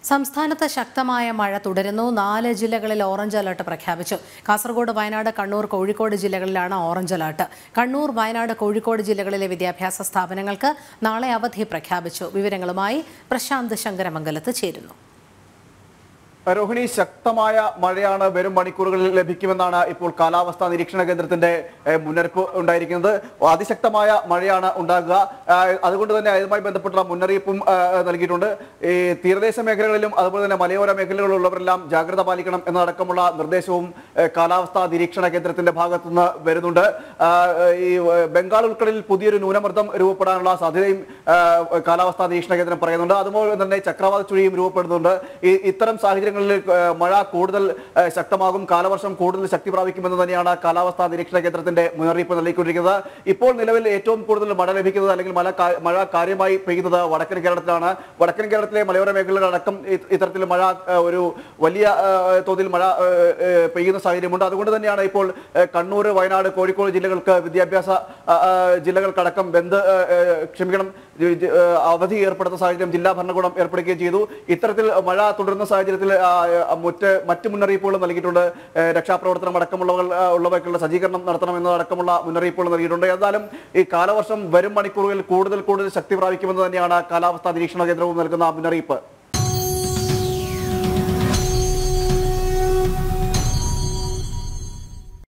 സംസ്ഥാനത്ത് ശക്തമായ മഴ തുടരുന്നു നാല് ജില്ലകളിൽ ഓറഞ്ച് അലർട്ട് പ്രഖ്യാപിച്ചു കാസർഗോഡ് വയനാട് കണ്ണൂർ കോഴിക്കോട് ജില്ലകളിലാണ് ഓറഞ്ച് അലർട്ട് കണ്ണൂർ വയനാട് കോഴിക്കോട് ജില്ലകളിലെ വിദ്യാഭ്യാസ സ്ഥാപനങ്ങൾക്ക് നാളെ അവധി പ്രഖ്യാപിച്ചു വിവരങ്ങളുമായി പ്രശാന്ത് ശങ്കരമംഗലത്ത് ചേരുന്നു രോഹിണി ശക്തമായ മഴയാണ് വരും മണിക്കൂറുകളിൽ ലഭിക്കുമെന്നാണ് ഇപ്പോൾ കാലാവസ്ഥാ നിരീക്ഷണ കേന്ദ്രത്തിന്റെ ഏഹ്, മുന്നറിയിപ്പ് ഉണ്ടായിരിക്കുന്നത് അതിശക്തമായ മഴയാണ് ഉണ്ടാകുക ആഹ്, അതുകൊണ്ട് തന്നെ അതുമായി ബന്ധപ്പെട്ട മുന്നറിയിപ്പും ആഹ്, നൽകിയിട്ടുണ്ട് ഈ തീരദേശ മേഖലകളിലും അതുപോലെ തന്നെ മലയോര മേഖലകളിലുള്ളവരെല്ലാം ജാഗ്രത പാലിക്കണം എന്നതടക്കമുള്ള നിർദ്ദേശവും ഏഹ്, കാലാവസ്ഥാ നിരീക്ഷണ കേന്ദ്രത്തിന്റെ ഭാഗത്തുനിന്ന് വരുന്നുണ്ട് ആഹ്, ഈ ഏഹ്, ബംഗാൾ ഉൾക്കടലിൽ പുതിയൊരു ന്യൂനമർദ്ദം രൂപപ്പെടാനുള്ള സാധ്യതയും ആഹ്, കാലാവസ്ഥാ നിരീക്ഷണ കേന്ദ്രം പറയുന്നുണ്ട് അതുപോലെ തന്നെ ചക്രവാത ചുഴിയും രൂപപ്പെടുന്നുണ്ട് ഈ ഇത്തരം സാഹചര്യങ്ങളിൽ ഏഹ്, മഴ കൂടുതൽ ഏഹ്, ശക്തമാകും കാലവർഷം കൂടുതൽ ശക്തി പ്രാപിക്കുമെന്ന് തന്നെയാണ് കാലാവസ്ഥാ നിരീക്ഷണ കേന്ദ്രത്തിന്റെ മുന്നറിയിപ്പ് നൽകിക്കൊണ്ടിരിക്കുന്നത് ഇപ്പോൾ നിലവിൽ ഏറ്റവും കൂടുതൽ മഴ ലഭിക്കുന്നത് അല്ലെങ്കിൽ മഴ കാ- മഴ കാര്യമായി പെയ്യുന്നത് വടക്കൻ കേരളത്തിലാണ് വടക്കൻ കേരളത്തിലെ മലയോര മേഖലകളടക്കം ഇ- ഇത്തരത്തിൽ മഴ ഏഹ്, ഒരു വലിയ ഏഹ്, തോതിൽ മഴ ഏഹ്, ഏഹ്, പെയ്യുന്ന സാഹചര്യമുണ്ട് അതുകൊണ്ട് തന്നെയാണ് ഇപ്പോൾ ഏഹ്, കണ്ണൂർ വയനാട് കോഴിക്കോട് ജില്ലകൾക്ക് വിദ്യാഭ്യാസ ആ, ആ, ജില്ലകൾക്കടക്കം ബന്ദ് ഏഹ്, ഏഹ്, ക്ഷമിക്കണം ജി- ജി- ഏഹ്, അവധി ഏർപ്പെടുത്തുന്ന സാഹചര്യം ജില്ലാ ഭരണകൂടം ഏർപ്പെടുത്തുകയും ചെയ്തു ഇത്തരത്തിൽ മഴ തുടരുന്ന സാഹചര്യത്തിൽ ആ, ആ, മറ്റ് മറ്റ് മുന്നറിയിപ്പുകൾ നൽകിയിട്ടുണ്ട് ഏഹ്, രക്ഷാപ്രവർത്തനം അടക്കമുള്ളവർ ആ, ഉള്ളവയ്ക്കുള്ള സജ്ജീകരണം നടത്തണം എന്നതടക്കമുള്ള മുന്നറിയിപ്പുകൾ നൽകിയിട്ടുണ്ട് എന്നാലും ഈ കാലവർഷം വരും മണിക്കൂറുകളിൽ കൂടുതൽ കൂടുതൽ ശക്തി പ്രാപിക്കുമെന്ന് തന്നെയാണ് കാലാവസ്ഥാ നിരീക്ഷണ കേന്ദ്രവും നൽകുന്ന മുന്നറിയിപ്പ്